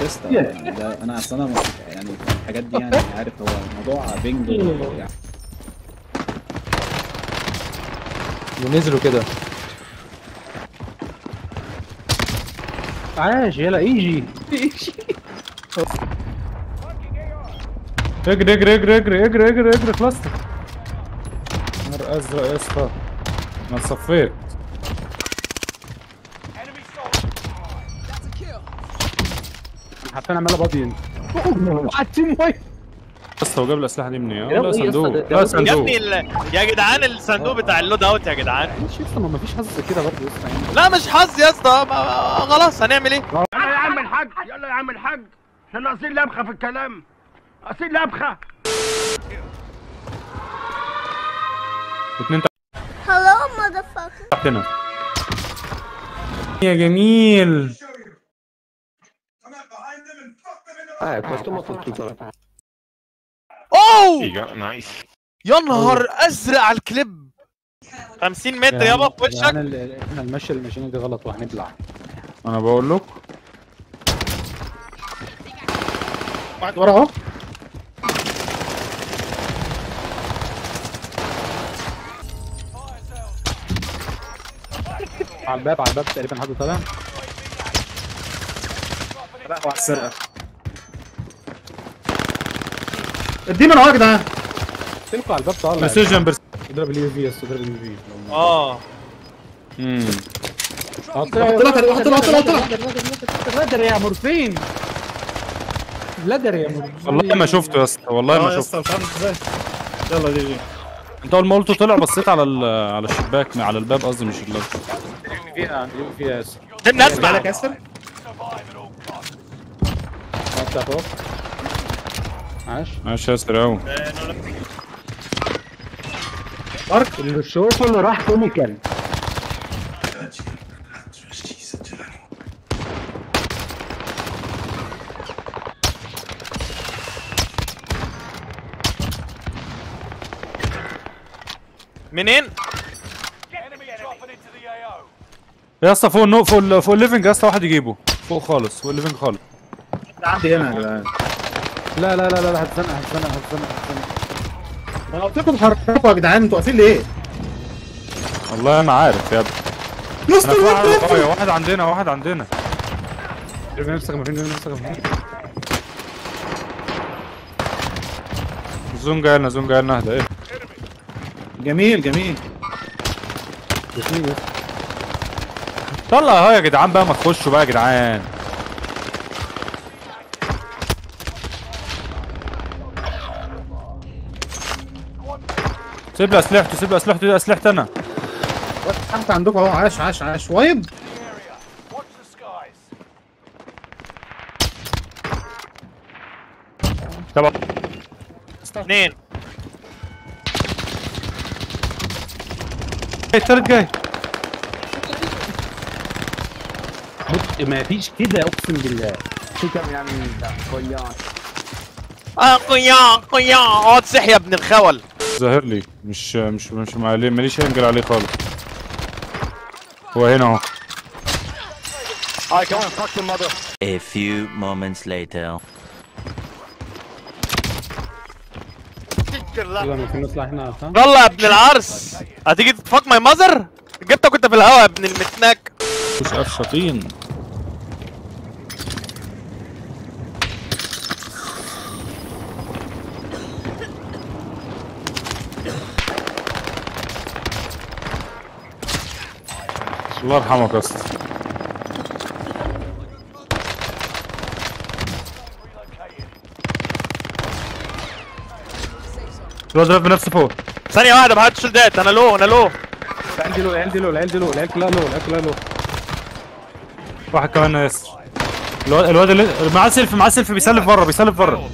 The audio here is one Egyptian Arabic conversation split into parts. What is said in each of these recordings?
اسطى يعني ده انا اصل انا يعني الحاجات دي يعني عارف هو الموضوع بينج يعني ونزلوا كده عاش يلا ايجي اجري اجري اجري اجري اجري اجري اجري خلصت نار ازرق يا اسطى انا صفيت حرفيا عمال ابضي قعدتين ميه يا اسطى هو جاب الاسلحه دي منين؟ يا لا ابني يا اسطى، صندوق ده- ده لا يا يا صندوق ابني ال... يا جدعان الصندوق بتاع اللود اوت يا جدعان مش لسه ما فيش حظ كده برضه لسه يعني لا مش حظ يا اسطى ما- خلاص هنعمل ايه يلا يا عم الحاج يلا يا عم الحاج احنا ناقصين لبخه في الكلام ناقصين لبخه اتنين Hello, motherfucker. تحتنا يا جميل اوه You got nice. يا نهار ازرق على الكليب 50 متر يابا في وشك يعني ال- احنا المشي الماشيين دي غلط وهنبلع انا بقول لك واحد ورا اهو على الباب على الباب تقريبا حد طالع لا هو على السرقه الديمن اهو يا جدعان تلقوا على الباب طالع برسيجن برس اضرب اليو في يا اسطى اضرب اليو في اه امم طلع طلع طلع طلع طلع طلع لدر يا مورفين لدر يا مورفين والله ما شفته يا اسطى والله ما شفته مش عارف ازاي يلا دي جي انت اول ما قلته طلع بصيت على ال- على الشباك على الباب قصدي مش اللاب فيها اليو في يا اسطى سيبني اسمع بالك ياسر افتح فوق عاش ماشي يا اسطى قوي ارك الشورت اللي راح كوميكال منين يا اسطى فوق النو فوق ال- فوق الليفنج يا اسطى واحد يجيبه فوق خالص فوق الليفنج خالص عندي هنا يا جدعان لا لا لا لا لا هتزنق هتزنق هتزنق هتزنق انا قلت لكم تحركوا يا جدعان انتوا واقفين ليه؟ والله انا عارف يا ابني نص انا فوق على الوقت الغاية واحد عندنا واحد عندنا ارمي نفسك ما فين ارمي نفسك ما فين زون جاي لنا زون جاي لنا اهدى ايه جميل جميل طلع اهو يا جدعان بقى ما تخشوا بقى يا جدعان سيب لي اسلحته سيب لي اسلحته دي اسلحتي انا تحت عندكم اهو عاش عاش عاش وايب طبعا اثنين التالت جاي ما فيش كده اقسم بالله اه قيا قيا اقعد صح يا ابن الخول ظاهر لي مش مش مش معلي ماليش انجل عليه خالص هو هنا اهو A few moments later. يلا ما في نطلع هنا ها؟ يلا يا ابن العرس هتيجي تفك ماي ماذر جبتك كنت في الهوا يا ابن المتناك مش قفشطين الله يرحمك يا اسطى الواد ضرب بنفسه فوق ثانية واحدة ما حدش شلدات انا لو انا لو العيال دي لو العيال دي لو العيال دي لو العيال كلها لو العيال كلها لو واحد كمان يا ياسر الواد الواد اللي معاه سيلف معاه سيلف بيسلف بره بيسلف بره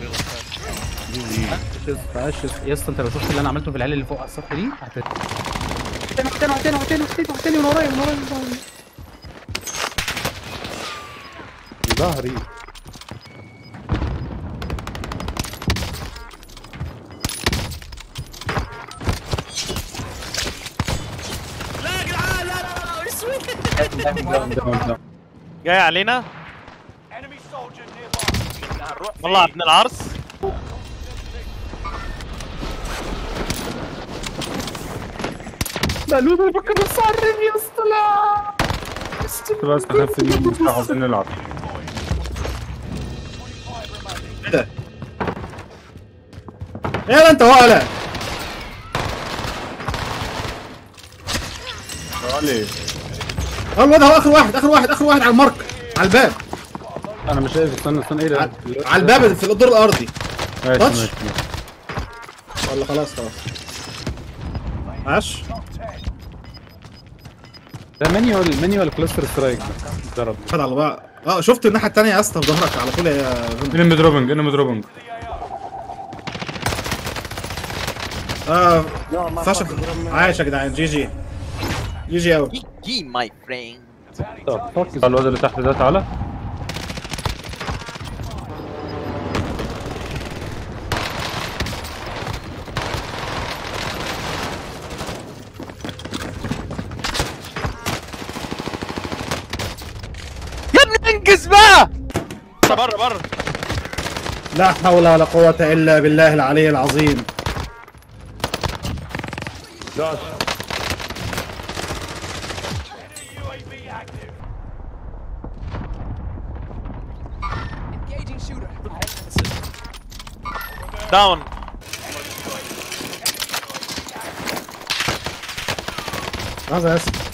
تعالش يا اسطى انت لو شفت اللي انا عملته في العيال اللي فوق على السطح دي هت تاني تاني تاني تاني تاني تاني من ورايا من ورايا من ورايا ظهري جاي علينا والله ابن العرس لا لودو بفكر نصعرب يا اسطى لا بس نخف اليوم مش عاوزين نلعب ايه ده؟ ايه ده انت وقلة علي هو الواد هو اخر واحد اخر واحد اخر واحد على المارك على الباب انا مش شايف استنى استنى ايه ده على الباب في الدور الارضي ماشي تاتش. ماشي ماشي. ولا خلاص خلاص عاش ده مانيوال مانيوال كلاستر سترايك ضرب خد على بقى اه شفت الناحيه الثانيه يا اسطى في ظهرك على طول يا فندم انمي دروبنج انمي دروبنج اه فشخ عايش يا جدعان جي جي جي جي قوي جي ماي فريند طب فك الواد اللي تحت ده تعالى يا ابني انجز بقى بره بره لا حول ولا قوه الا بالله العلي العظيم داون لحظه يا اسف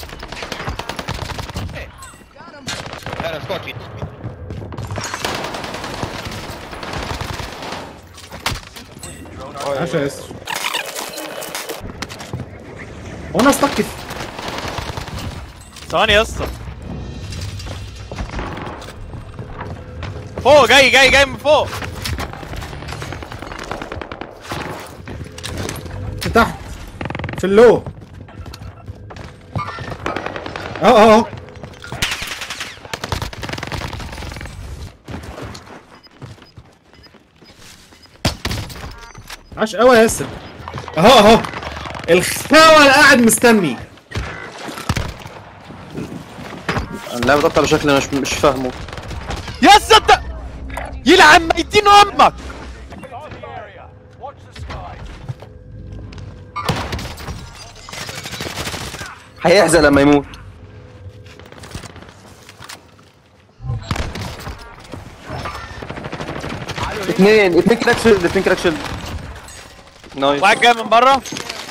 عاش يا اسف هو انا استكف ثواني يا اسطى فوق جاي جاي جاي من فوق في تحت في اللو اهو اهو اهو عاش قوي يا ياسر اهو اهو الخاوة اللي قاعد مستني اللعبة ده على شكل انا مش مش فاهمه يا ست يلعن ميتين امك هيحزن لما يموت اثنين اثنين كراك شيلد اثنين كراك شيلد نايس واحد جاي من بره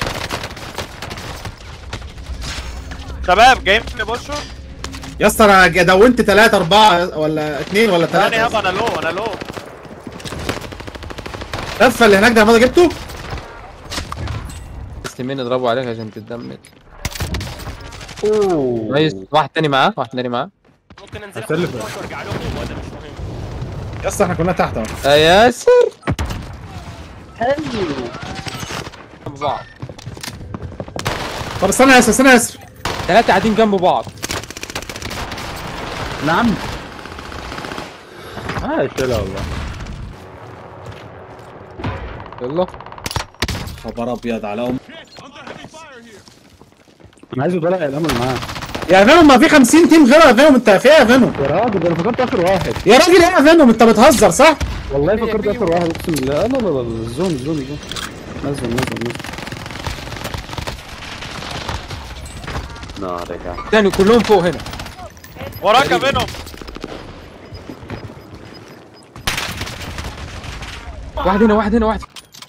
شباب جايين نبوشوا يا اسطى انا ج- دونت ثلاثة أربعة ولا اثنين ولا ثاني ثلاثة هبا انا لو انا لو لفة اللي هناك ده ماذا جبته؟ مسلمين يضربوا عليك عشان تتدمج كويس واحد تاني معاه واحد تاني معاه هسلف يا اسطى احنا كنا تحت اهو يا ياسر حلو بعض طب استنى يا ياسر استنى يا ياسر ثلاثة قاعدين جنب بعض نعم اه شيلها والله يلا خبر ابيض على ام انا عايز اضيع الامل معاه يا فينوم ما في 50 تيم غيره يا فينوم انت فيها يا فينوم يا راجل ده انا فكرت اخر واحد يا راجل ايه يا فينوم انت بتهزر صح؟ والله فكرت اخر واحد اقسم بالله لا لا لا لا الزون الزون الزون نزل نزل نزل نار يا جماعة تاني كلهم فوق هنا وراك منهم واحد هنا واحد هنا واحد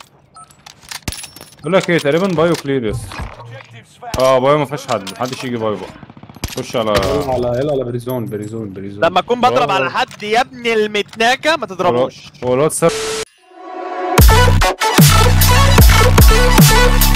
بقول لك ايه تقريبا بايو كلير يس اه بايو ما فيهاش حد محدش يجي بايو بقى خش على على يلا على بريزون بريزون بريزون لما اكون بضرب على حد يا ابن المتناكه ما تضربوش هو الواد ساب Thank you.